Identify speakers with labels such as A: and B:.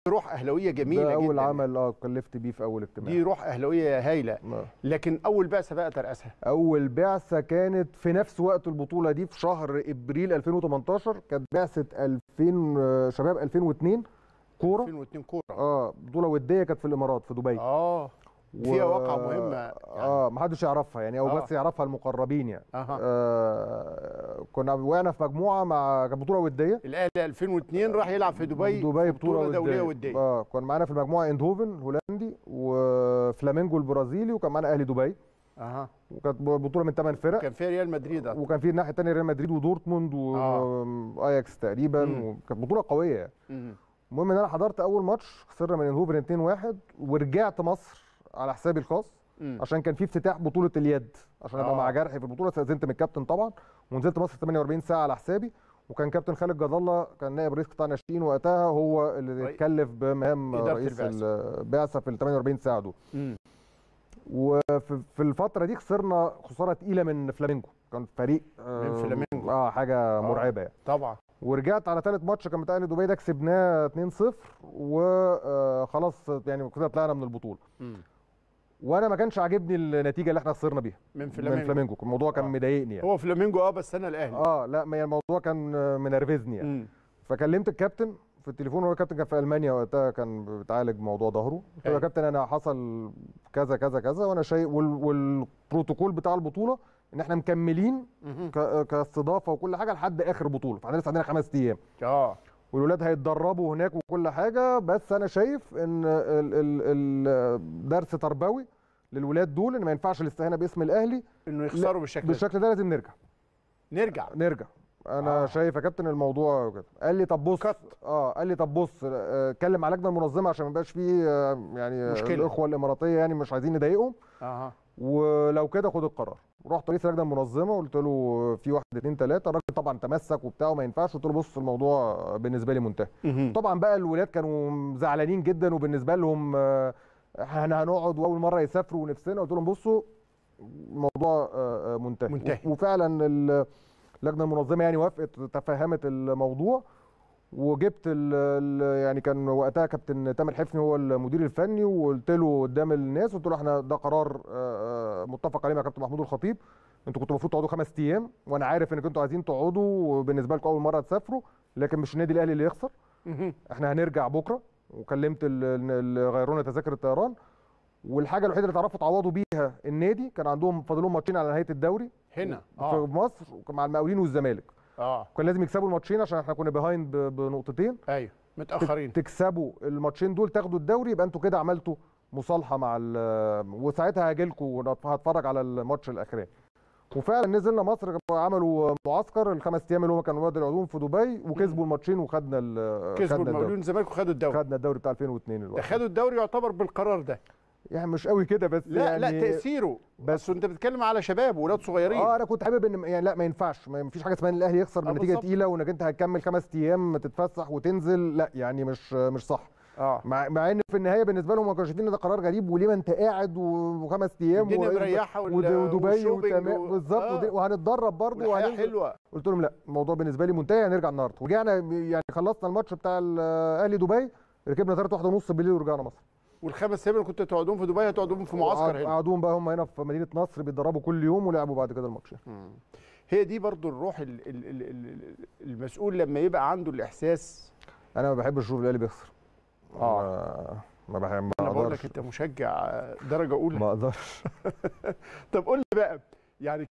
A: روح اهلاويه جميله
B: ده اول
A: جدا
B: عمل اه كلفت بيه في اول اجتماع
A: دي روح اهلاويه هايله
B: آه.
A: لكن اول بعثه بقى ترأسها
B: اول بعثه كانت في نفس وقت البطوله دي في شهر ابريل 2018 كانت بعثه 2000 آه، شباب 2002 كوره
A: 2002 كوره
B: اه بطوله وديه كانت في الامارات في دبي
A: اه فيها واقعه مهمه يعني.
B: اه ما حدش يعرفها يعني او
A: آه.
B: بس يعرفها المقربين يعني
A: اها
B: آه كنا وقعنا في مجموعه مع كانت بطوله وديه
A: الاهلي 2002 راح يلعب في دبي
B: دبي
A: في
B: بطوله
A: دوليه
B: وديه
A: وديه
B: اه كان معانا في المجموعه اندهوفن الهولندي وفلامينجو البرازيلي وكان معانا اهلي دبي
A: اها
B: وكانت بطوله من ثمان فرق
A: كان فيها ريال مدريد
B: وكان في الناحيه الثانيه ريال مدريد ودورتموند واياكس تقريبا
A: مم.
B: وكانت بطوله قويه يعني
A: مم.
B: المهم ان انا حضرت اول ماتش خسرنا من انهوفن 2-1 ورجعت مصر على حسابي الخاص
A: مم.
B: عشان كان في افتتاح بطوله اليد عشان ابقى
A: آه.
B: مع جرحي في البطوله استاذنت من الكابتن طبعا ونزلت مصر 48 ساعه على حسابي وكان كابتن خالد جد الله كان نائب رئيس قطاع ناشئين وقتها هو اللي
A: رئي-
B: اتكلف بمهام
A: إدارة
B: رئيس
A: البعثة.
B: البعثه في ال 48 ساعه دول
A: مم.
B: وفي في الفتره دي خسرنا خساره تقيله من فلامينجو كان فريق
A: من فلامينجو.
B: اه حاجه مرعبه يعني
A: طبعا
B: ورجعت على ثالث ماتش كان بتاع أهلي دبي ده كسبناه 2-0 وخلاص يعني كده طلعنا من البطوله
A: مم.
B: وانا ما كانش عاجبني النتيجه اللي احنا خسرنا بيها
A: من فلامينجو
B: من فلامينجو الموضوع كان
A: آه.
B: مضايقني يعني
A: هو فلامينجو اه بس انا الاهلي
B: اه لا ما هي الموضوع كان آه، منرفزني يعني
A: مم.
B: فكلمت الكابتن في التليفون هو الكابتن كان في المانيا وقتها كان بيتعالج موضوع ظهره قلت له يا
A: أيوة.
B: كابتن انا حصل كذا كذا كذا وانا شايف وال والبروتوكول بتاع البطوله ان احنا مكملين
A: مهم.
B: ك- كاستضافه وكل حاجه لحد اخر بطوله فاحنا لسه عندنا خمس ايام
A: اه
B: والولاد هيتدربوا هناك وكل حاجه بس انا شايف ان ال- ال- ال- درس تربوي للولاد دول ان ما ينفعش الاستهانه باسم الاهلي
A: انه يخسروا بالشكل ده
B: بالشكل ده لازم نرجع
A: نرجع
B: نرجع انا
A: آه.
B: آه. شايف يا كابتن الموضوع كده قال لي طب بص
A: كت.
B: اه قال لي طب بص آه، اتكلم مع اللجنه المنظمه عشان ما يبقاش فيه آه، يعني
A: مشكلة.
B: الاخوه الاماراتيه يعني مش عايزين نضايقهم
A: اها
B: ولو كده خد القرار رحت رئيس اللجنه المنظمه وقلت له في واحد اتنين تلاته الراجل طبعا تمسك وبتاع وما ينفعش قلت له بص الموضوع بالنسبه لي منتهي
A: مهم.
B: طبعا بقى الولاد كانوا زعلانين جدا وبالنسبه لهم آه، احنا هنقعد واول مره يسافروا ونفسنا قلت لهم بصوا الموضوع آه، آه، منتهي
A: منتهي.
B: وفعلا ال- اللجنه المنظمه يعني وافقت تفهمت الموضوع وجبت ال ال يعني كان وقتها كابتن تامر حفني هو المدير الفني وقلت له قدام الناس قلت له احنا ده قرار آه، آه، متفق عليه مع كابتن محمود الخطيب انتوا كنتوا المفروض تقعدوا خمس ايام وانا عارف انكم انتوا عايزين تقعدوا وبالنسبه لكم اول مره تسافروا لكن مش النادي الاهلي اللي يخسر
A: مهم.
B: احنا هنرجع بكره وكلمت ال- ال- اللي غيرونا تذاكر الطيران والحاجه الوحيده اللي تعرفوا تعوضوا بيها النادي كان عندهم فاضل لهم ماتشين على نهايه الدوري
A: هنا
B: في
A: اه
B: مصر مع المقاولين والزمالك
A: اه
B: كان لازم يكسبوا الماتشين عشان احنا كنا بيهايند ب- بنقطتين
A: ايوه متاخرين
B: تكسبوا الماتشين دول تاخدوا الدوري يبقى انتوا كده عملتوا مصالحه مع ال- وساعتها هاجي لكم وهتفرج على الماتش الاخراني وفعلا نزلنا مصر عملوا معسكر الخمس ايام اللي هم كانوا وادي العلوم في دبي وكسبوا الماتشين وخدنا ال-
A: كسبوا
B: خدنا الدوري
A: المقاولين الزمالك وخدوا الدوري
B: خدنا الدوري بتاع 2002
A: ده
B: الوقت
A: خدوا الدوري يعتبر بالقرار ده
B: يعني مش قوي كده بس
A: لا
B: يعني
A: لا تاثيره بس انت بتتكلم على شباب واولاد صغيرين
B: اه انا كنت حابب ان يعني لا ما ينفعش ما فيش حاجه اسمها ان الاهلي يخسر
A: آه،
B: بنتيجه
A: بالظبط.
B: تقيله وانك انت هتكمل خمس ايام تتفسح وتنزل لا يعني مش مش صح
A: اه
B: مع, مع ان في النهايه بالنسبه لهم ما كانوا شايفين ان ده قرار غريب وليه ما انت قاعد و- وخمس ايام
A: الدنيا
B: و-
A: مريحة وال-
B: ود- ودبي
A: والشوبينج
B: وتمام
A: و-
B: بالظبط
A: آه.
B: ودي- وهنتدرب برضه
A: والحياه
B: وهننزل
A: حلوه
B: قلت لهم لا الموضوع بالنسبه لي منتهي هنرجع النهارده ورجعنا يعني خلصنا الماتش بتاع الاهلي دبي ركبنا 3 واحده ونص بالليل ورجعنا مصر
A: والخمس ايام اللي كنت تقعدون في دبي هتقعدون في معسكر هنا
B: قعدوهم بقى هم هنا في مدينه نصر بيتدربوا كل يوم ولعبوا بعد كده الماتشين
A: هي دي برضو الروح ال- ال- ال- ال- المسؤول لما يبقى عنده الاحساس
B: انا ما بحبش اشوف الاهلي بيخسر
A: آه.
B: ما- ما بحب ما
A: انا بقول لك
B: اقدرش
A: انت مشجع درجه اولى
B: ما اقدرش
A: طب قول لي بقى يعني